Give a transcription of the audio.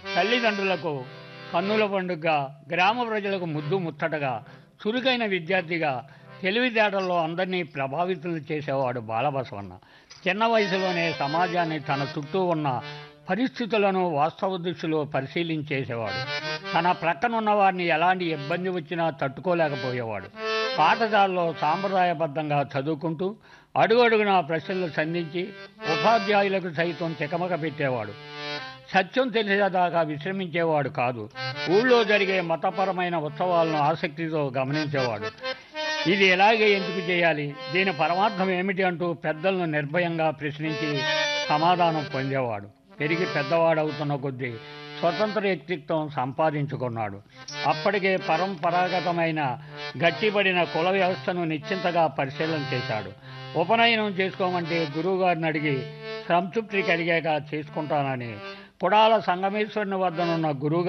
తల్లిదండ్రులకు కన్నుల పండుగగా గ్రామ ప్రజలకు ముద్దు ముచ్చటగా చురుకైన విద్యార్థిగా తెలివితేటల్లో అందరినీ ప్రభావితులు చేసేవాడు బాలబసవన్న చిన్న వయసులోనే సమాజాన్ని తన చుట్టూ ఉన్న పరిస్థితులను వాస్తవ దృష్టిలో పరిశీలించేసేవాడు తన ప్రక్కనున్న వారిని ఎలాంటి ఇబ్బంది వచ్చినా తట్టుకోలేకపోయేవాడు పాఠశాలలో సాంప్రదాయబద్ధంగా చదువుకుంటూ అడుగడుగునా ప్రశ్నలు సంధించి ఉపాధ్యాయులకు సైతం తికమక పెట్టేవాడు సత్యం తెలిసేదాకా విశ్రమించేవాడు కాదు ఊళ్ళో జరిగే మతపరమైన ఉత్సవాలను ఆసక్తితో గమనించేవాడు ఇది ఎలాగే ఎందుకు చేయాలి దీని పరమార్థం ఏమిటి అంటూ పెద్దలను నిర్భయంగా ప్రశ్నించి సమాధానం పొందేవాడు పెరిగి పెద్దవాడవుతున్న కొద్దీ స్వతంత్ర వ్యక్తిత్వం సంపాదించుకున్నాడు అప్పటికే పరంపరాగతమైన గట్టిపడిన కుల వ్యవస్థను నిశ్చింతగా పరిశీలన చేశాడు ఉపనయనం చేసుకోమంటే గురువుగారిని అడిగి సంతృప్తి కలిగాక చేసుకుంటానని కుడాల సంగమేశ్వరుని వద్దనున్న గురువు